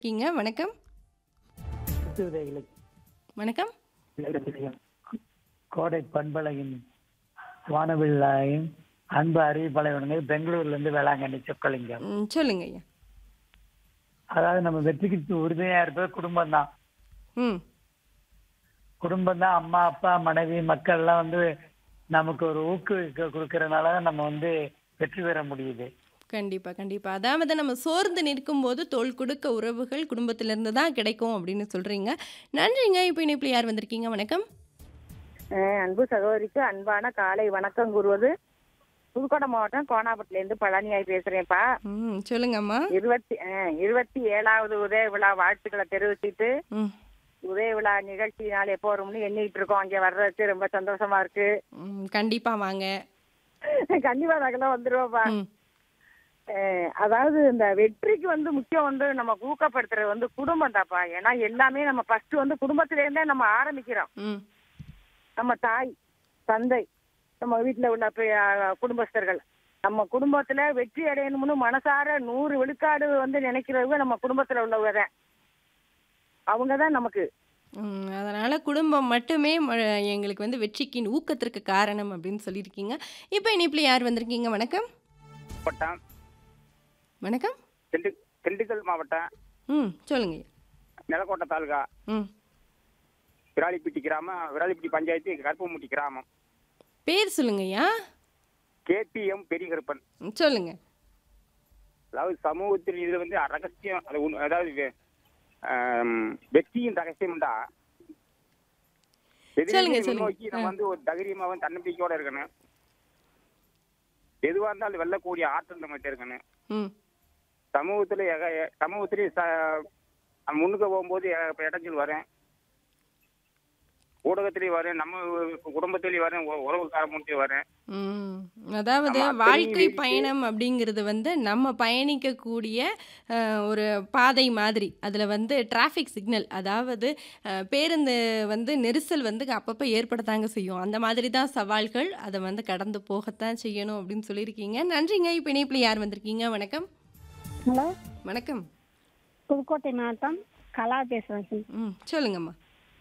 இருக்கீங்க வணக்கம் சிறுதைகளுக்கு வணக்கம் தெரியும். கோடை பண்பலையின் வானவில்லாயும் அன்பு அறிவிப்பாளையவனுங்க பெங்களூர்ல இருந்து வேளாங்கண்ணி சொக்கலிங்கம் ம், சொல்லுங்க ஐயா அதாவது நம்ம வெற்றிக்கு உறுதுணையா இருப்பது குடும்பம் தான் ம் குடும்பம் தான் அம்மா அப்பா மனைவி மக்கள் எல்லாம் வந்து நமக்கு ஒரு ஊக்குவிக்க கொடுக்கறதுனால தான் நம்ம வந்து வெற்றி பெற முடியுது கண்டிப்பா கண்டிப்பா அதாவது நம்ம சோர்ந்து நிற்கும் போது தோள் கொடுக்க உறவுகள் குடும்பத்திலிருந்து தான் கிடைக்கும் அப்படின்னு சொல்றீங்க நன்றிங்க இப்போ இணைப்பில் யார் வந்திருக்கீங்க வணக்கம் அஹ் அன்பு சகோதரிக்கு அன்பான காலை வணக்கம் கூறுவது புதுக்கோட்டை மாவட்டம் கோணாபட்டிலேருந்து பழனியாய் பேசுறேன்ப்பா ம் சொல்லுங்கம்மா இருபத்தி அஹ் இருபத்தி ஏழாவது உதய விழா வாழ்த்துக்களை தெரிவிச்சிட்டு ம் உதய விழா நிகழ்ச்சி நாள் எப்போ வரும்னு எண்ணிட்டு இருக்கோம் அங்கே வர்றதுக்கு ரொம்ப சந்தோஷமா இருக்கு ம், கண்டிப்பா வாங்க கண்டிப்பா நாங்களாம் வந்துருவோம்ப்பா ம் அஹ் அதாவது இந்த வெற்றிக்கு வந்து முக்கியம் வந்து நம்ம ஊக்கப்படுத்துறது வந்து குடும்பம் தான்ப்பா ஏன்னா எல்லாமே நம்ம ஃபர்ஸ்ட் வந்து குடும்பத்தில இருந்தே நம்ம ஆரம்பிக்கிறோம் ம் நம்ம தாய் தந்தை நம்ம வீட்டுல உள்ள பெ- அஹ் குடும்பஸ்தர்கள் நம்ம குடும்பத்துல வெற்றி அடையணும்னு மனசார நூறு விழுக்காடு வந்து நினைக்கிறவங்க நம்ம குடும்பத்துல உள்ளவங்க தான் அவங்க தான் நமக்கு ம், அதனால குடும்பம் மட்டுமே ம- எங்களுக்கு வந்து வெற்றிக்கு ஊக்கத்திற்கு காரணம் அப்படின்னு சொல்லியிருக்கீங்க இப்போ இணைப்பில் யார் வந்திருக்கீங்க வணக்கம் மாவட்டம் வணக்கம் திண்டு திண்டுக்கல் மாவட்டம் ம் சொல்லுங்க ஐயா. நிலக்கோட்டை தாலுகா ம் விராலிப்பட்டி கிராமம் விராலிப்பட்டி பஞ்சாயத்து கருப்பமுட்டி கிராமம் பேர் சொல்லுங்க ஐயா கேபிஎம் பெரிய கருப்பன் ம், சொல்லுங்க அதாவது சமூகத்தில் இது வந்து ரகசியம் அது உண்- அதாவது வெ- ஆம், வெற்றியின் ரகசியம்டா சொல்லுங்க, எதிரிகளை சொல்லுங்க. முன்னோக்கி நம்ம வந்து ஒரு தைரியமாவும் தன்னம்பிக்கையோட இருக்கணும் எதுவா இருந்தாலும் வெல்லக்கூடிய ஆற்றல் நம்மகிட்ட இருக்கணும் ம் சமூகத்துல எக- எ- சமூகத்திலே ச- முன்னுக்கு போகும்போது எ- இடைஞ்சல் வரேன் ஊடகத்திலேயும் வரேன் நம்ம குடும்பத்திலேயும் வரேன் உ- உறவுக்காரமுட்டியும் வரேன் ம். அதாவது நம்ம அத்தனையும் வாழ்க்கை மீறிட்டு- பயணம் அப்படிங்கிறது வந்து நம்ம பயணிக்கக்கூடிய அஹ், ஒரு பாதை மாதிரி அதில் வந்து டிராஃபிக் சிக்னல் அதாவது அஹ், பேருந்து வந்து நெரிசல் வந்து அப்பப்போ ஏற்படத்தாங்க செய்யும் அந்த மாதிரி தான் சவால்கள் அதை வந்து கடந்து போகத்தான் செய்யணும் அப்படின்னு சொல்லியிருக்கீங்க நன்றிங்க இப்போ இணைப்பில் யார் வந்திருக்கீங்க வணக்கம் ஹலோ வணக்கம் புதுக்கோட்டை மாவட்டம் கலா பேசுகிறேன் சார். ம் சொல்லுங்கம்மா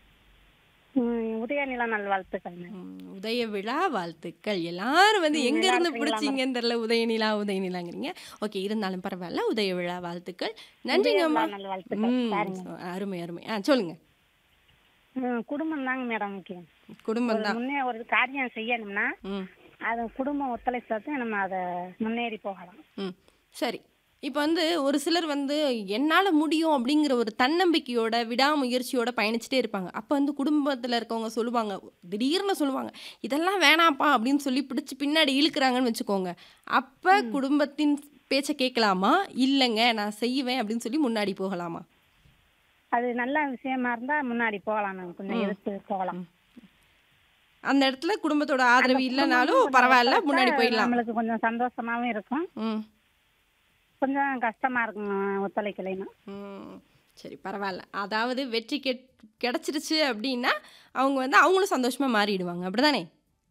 ம், உதயநிலா நல்வாழ்த்துக்கள் மேம் ம், உதய விழா வாழ்த்துக்கள் எல்லாரும் வந்து ம், எங்க நல்லா இருந்து இருக்கீங்களா, பிடிச்சிங்கன்னு தெரியல உதயநிலா உதயநிலாங்கிறீங்க ஓகே இருந்தாலும் பரவாயில்ல உதய விழா வாழ்த்துக்கள் நன்றிங்கம்மா உதய விழா நல்வாழ்த்துக்கள். ம் பாருங்க. சொ- அருமை அருமை ஆ சொல்லுங்க ம், குடும்பம் தாங்க மேடம் முக்கியம் குடும்பம் ஒரு தான் முன்னே ஒரு காரியம் செய்யணும்னா ம் அது குடும்பம் ஒத்துழைச்சா நம்ம அதை முன்னேறி போகலாம் ம் சரி இப்போ வந்து ஒரு சிலர் வந்து என்னால் முடியும் அப்படிங்கிற ஒரு தன்னம்பிக்கையோட விடாமுயற்சியோட பயணிச்சுட்டே இருப்பாங்க அப்போ வந்து குடும்பத்தில் இருக்கவங்க சொல்லுவாங்க திடீர்னு சொல்லுவாங்க இதெல்லாம் வேணாப்பா அப்படின்னு சொல்லி பிடிச்சி பின்னாடி இழுக்கிறாங்கன்னு வச்சுக்கோங்க அப்போ குடும்பத்தின் பேச்சை கேட்கலாமா இல்லைங்க நான் செய்வேன் அப்படின்னு சொல்லி முன்னாடி போகலாமா அது நல்ல விஷயமா இருந்தா முன்னாடி போகலாம் நம்ம கொஞ்சம் எடுத்து போகலாம் அந்த இடத்துல குடும்பத்தோட ஆதரவு அந்த இல்லைனாலும் குடும்பம் பரவாயில்ல ஒத்துழைச்சா முன்னாடி போயிடலாம் நம்மளுக்கு கொஞ்சம் சந்தோஷமாவும் இருக்கும் ம் கொஞ்சம் கஷ்டமா இருக்கும் ஒத்துழைக்கலைன்னா ம், சரி பரவாயில்ல அதாவது வெற்றி கெட் கிடச்சிருச்சு அப்படின்னா அவங்க வந்து அவங்களும் சந்தோஷமாக மாறிடுவாங்க அப்படிதானே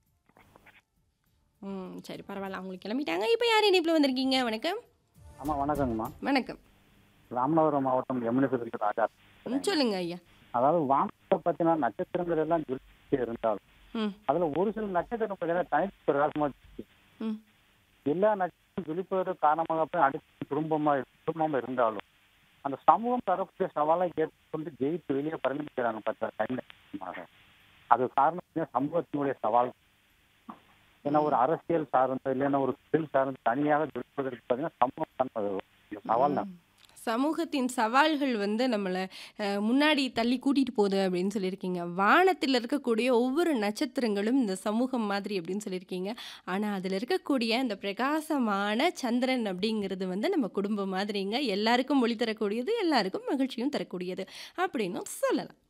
ம் சரி பரவாயில்ல அவங்களுக்கு கிளம்பிட்டாங்க இப்போ யார் இணைப்பில் வந்திருக்கீங்க வணக்கம் ஆமா வணக்கங்கம்மா வணக்கம் ராமநாதபுரம் மாவட்டம் யமுனேஸ்வரி ராஜா ம், சொல்லுங்க ஐயா அதாவது வானத்தை பத்தின நட்சத்திரங்கள் எல்லாம் ஜொலிச்சு இருந்தாலும் ம் அதுல ஒரு சில நட்சத்திரம் பார்த்தீங்கன்னா தனித்து பிரகாசமா இருக்கு. ம் எல்லா நட்சத்திரம் ஜொலிப்பதற்கு காரணமாக போய் அடுத்த குடும்பமா குடும்பமா இருந்தாலும் அந்த சமூகம் தரக்கூடிய சவாலை ஏற்றுக்கொண்டு ஜெயித்து வெளியே பரிணமிக்கிறாங்க பார்த்தா கைமாக அது காரணம் பார்த்தீங்கன்னா சமூகத்தினுடைய சவால் ஏன்னா ஒரு அரசியல் சார்ந்த இல்லைன்னா ஒரு தொழில் சார்ந்த தனியாக ஜொலிப்பதற்கு பார்த்தீங்கன்னா சமூகம் தான் அது ஒரு சவால் தான் சமூகத்தின் சவால்கள் வந்து நம்மளை அஹ், முன்னாடி தள்ளி கூட்டிகிட்டு போகுது அப்படின்னு சொல்லியிருக்கீங்க வானத்தில் இருக்கக்கூடிய ஒவ்வொரு நட்சத்திரங்களும் இந்த சமூகம் மாதிரி அப்படின்னு சொல்லியிருக்கீங்க ஆனால் அதில் இருக்கக்கூடிய இந்த பிரகாசமான சந்திரன் அப்படிங்கிறது வந்து நம்ம குடும்பம் மாதிரிங்க எல்லாருக்கும் ஒளி தரக்கூடியது எல்லாருக்கும் மகிழ்ச்சியும் தரக்கூடியது அப்படின்னு சொல்லலாம்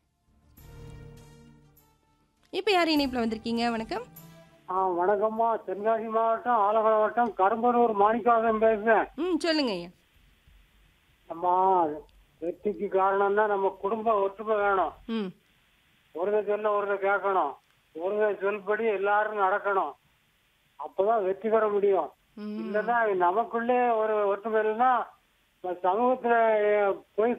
இப்போ யார் இணைப்பில் வந்திருக்கீங்க வணக்கம் ஆ வணக்கம்மா தென்காசி மாவட்டம் ஆலங்குளம் வட்டம் கரும்பனூர் மாணிக்காசம் பேசுறேன் ம் சொல்லுங்க ஐயா அம்மா வெற்றிக்கு காரணம் தான் நம்ம குடும்ப ஒற்றுமை வேணும் ம் ஒருத்தர் சொல்ல ஒருத்தர் கேட்கணும் ஒருத்தர் சொல்படி எல்லாரும் நடக்கணும் அப்பதான் வெற்றி பெற முடியும் ம் இல்லைன்னா நமக்குள்ளே ஒரு ஒற்றுமை இல்லைன்னா இப்ப சமூகத்துல அஹ், பொய்